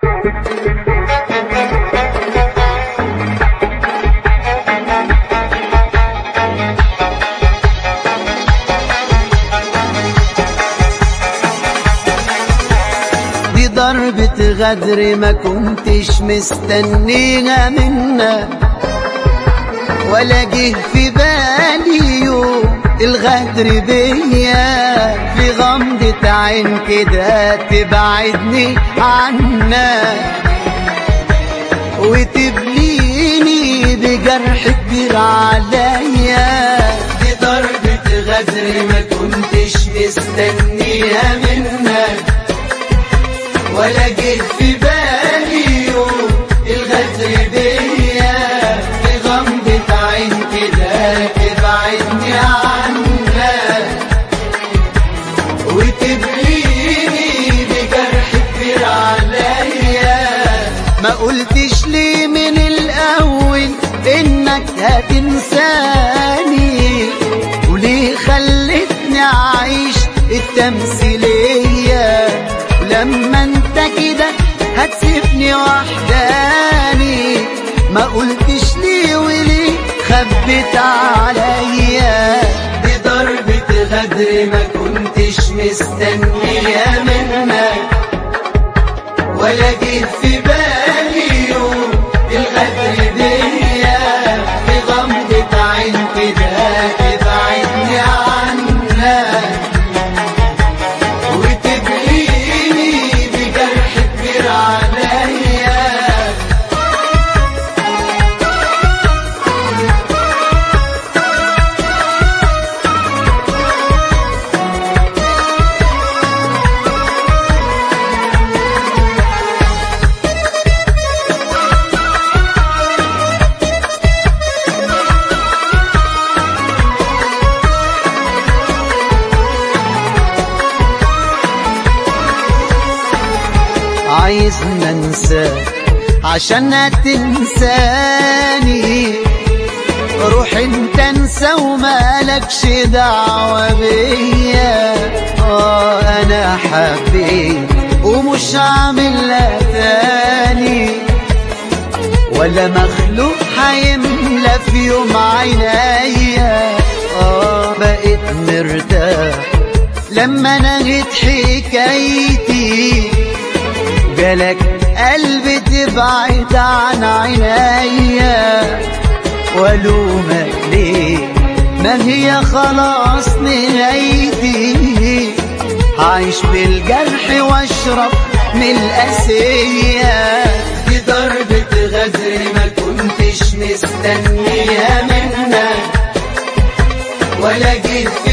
دي ضربة غدر ما كنتش مستنيها منا ولا جه في بالي يوم الغدر بيا في غمضة عين كده تبعدني عنك وتبليني بجرح كبير عليا دي ضربة غدر ما كنتش مستنيها منك ولا جه في بالي يوم الغدر بيا في غمضة عين كده تبعدني عنك وتبليني بجرح كبير عليا ما قلتش ليه من الأول إنك هتنساني وليه خلتني أعيش التمثيلية لما انت كده هتسيبني وحداني ما قلتش ليه وليه خبت عليا دي ضربة غدر ما كنتش مستنيها منك ولا جه في بالي يوم الغدر بيا في غمضة عين كده تبعدني عنك وتبليني بجرح كبير عليا عايز ننسى عشان تنساني روح انت انسى ومالكش دعوة بيا اه انا حبيت ومش عاملها تاني ولا مخلوق هيملى في يوم عينيا اه بقيت مرتاح لما نهيت حكايتي جالك قلبي تبعد عن عينيا والومك ليه ما هي خلاص نهايتي عايش بالجرح واشرب من القاسية دي ضربة غدر ما كنتش مستنيها منك ولا جيت